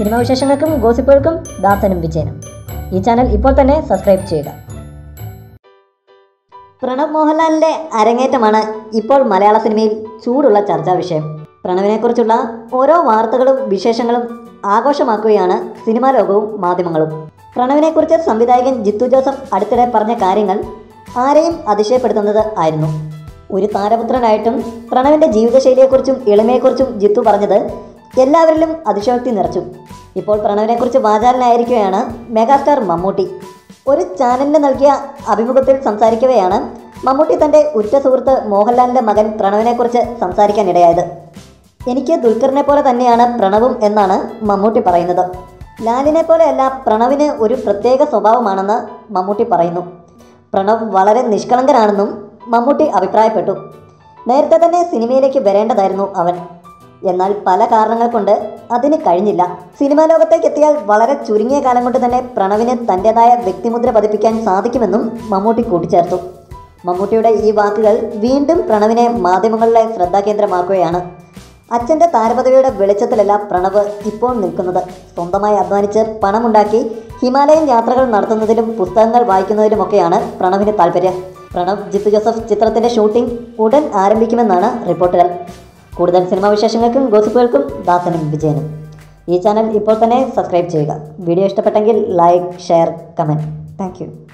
cinema വിശേഷങ്ങൾക്കും ഗോസിപ്പുകൾക്കും ദാസനും വിജയനും ഈ channel ഇപ്പോൾ തന്നെ സബ്സ്ക്രൈബ് ചെയ്യുക പ്രണവ് മോഹൻലാലിന്റെ അരങ്ങേറ്റമാണ് ഇപ്പോൾ മലയാള സിനിമയിൽ ചൂടുള്ള ചർച്ചാ വിഷയം പ്രണവിനെക്കുറിച്ചുള്ള ഓരോ വാർത്തകളും വിശേഷങ്ങളും ആഘോഷമാക്കുകയാണ് സിനിമാ ലോകവും മാധ്യമങ്ങളും പ്രണവിനെക്കുറിച്ച് സംവിധായകൻ ജിത്തു ജോസഫ് അടുത്തിടെ പറഞ്ഞ കാര്യങ്ങൾ ആരെയും അതിശയപ്പെടുത്തുന്നത് ആയിരുന്നു ഒരു താരപുത്രനായിട്ടും പ്രണവിൻ്റെ ജീവിതശൈലിയെക്കുറിച്ചും എളിമയെക്കുറിച്ചും ജിത്തു പറഞ്ഞത് എല്ലാവരിലും അതിശയോക്തി നിറച്ചു ഇപ്പോൾ പ്രണവിനെക്കുറിച്ച് വാചാലനായിരിക്കുകയാണ് മെഗാസ്റ്റാർ മമ്മൂട്ടി ഒരു ചാനലിന് നൽകിയ അഭിമുഖത്തിൽ സംസാരിക്കവെയാണ് മമ്മൂട്ടി തൻ്റെ ഉറ്റ സുഹൃത്ത് മോഹൻലാലിൻ്റെ മകൻ പ്രണവിനെക്കുറിച്ച് സംസാരിക്കാനിടയായത് എനിക്ക് ദുൽഖറിനെ പോലെ തന്നെയാണ് പ്രണവും എന്നാണ് മമ്മൂട്ടി പറയുന്നത് ലാലിനെ പോലെയല്ല പ്രണവിന് ഒരു പ്രത്യേക സ്വഭാവമാണെന്ന് മമ്മൂട്ടി പറയുന്നു പ്രണവ് വളരെ നിഷ്കളങ്കനാണെന്നും മമ്മൂട്ടി അഭിപ്രായപ്പെട്ടു നേരത്തെ തന്നെ സിനിമയിലേക്ക് വരേണ്ടതായിരുന്നു അവൻ എന്നാൽ പല കാരണങ്ങൾ കൊണ്ട് അതിന് കഴിഞ്ഞില്ല സിനിമാ ലോകത്തേക്ക് എത്തിയാൽ വളരെ ചുരുങ്ങിയ കാലം കൊണ്ട് തന്നെ പ്രണവിന് തൻ്റെതായ വ്യക്തിമുദ്ര പതിപ്പിക്കാൻ സാധിക്കുമെന്നും മമ്മൂട്ടി കൂട്ടിച്ചേർത്തു മമ്മൂട്ടിയുടെ ഈ വാക്കുകൾ വീണ്ടും പ്രണവിനെ മാധ്യമങ്ങളിലെ ശ്രദ്ധാകേന്ദ്രമാക്കുകയാണ് അച്ഛൻ്റെ താരപദവിയുടെ വെളിച്ചത്തിലല്ല പ്രണവ് ഇപ്പോൾ നിൽക്കുന്നത് സ്വന്തമായി അധ്വാനിച്ച് പണമുണ്ടാക്കി ഹിമാലയൻ യാത്രകൾ നടത്തുന്നതിലും പുസ്തകങ്ങൾ വായിക്കുന്നതിലുമൊക്കെയാണ് പ്രണവിന് താല്പര്യം പ്രണവ് ജിത്തു ജോസഫ് ചിത്രത്തിൻ്റെ ഷൂട്ടിംഗ് ഉടൻ ആരംഭിക്കുമെന്നാണ് റിപ്പോർട്ടുകൾ കൂടുതൽ സിനിമാ വിശേഷങ്ങൾക്കും ഗോസിപ്പുകൾക്കും ദാസനും വിജയനും ഈ ചാനൽ ഇപ്പോൾ തന്നെ സബ്സ്ക്രൈബ് ചെയ്യുക വീഡിയോ ഇഷ്ടപ്പെട്ടെങ്കിൽ ലൈക്ക് ഷെയർ കമൻറ്റ് താങ്ക്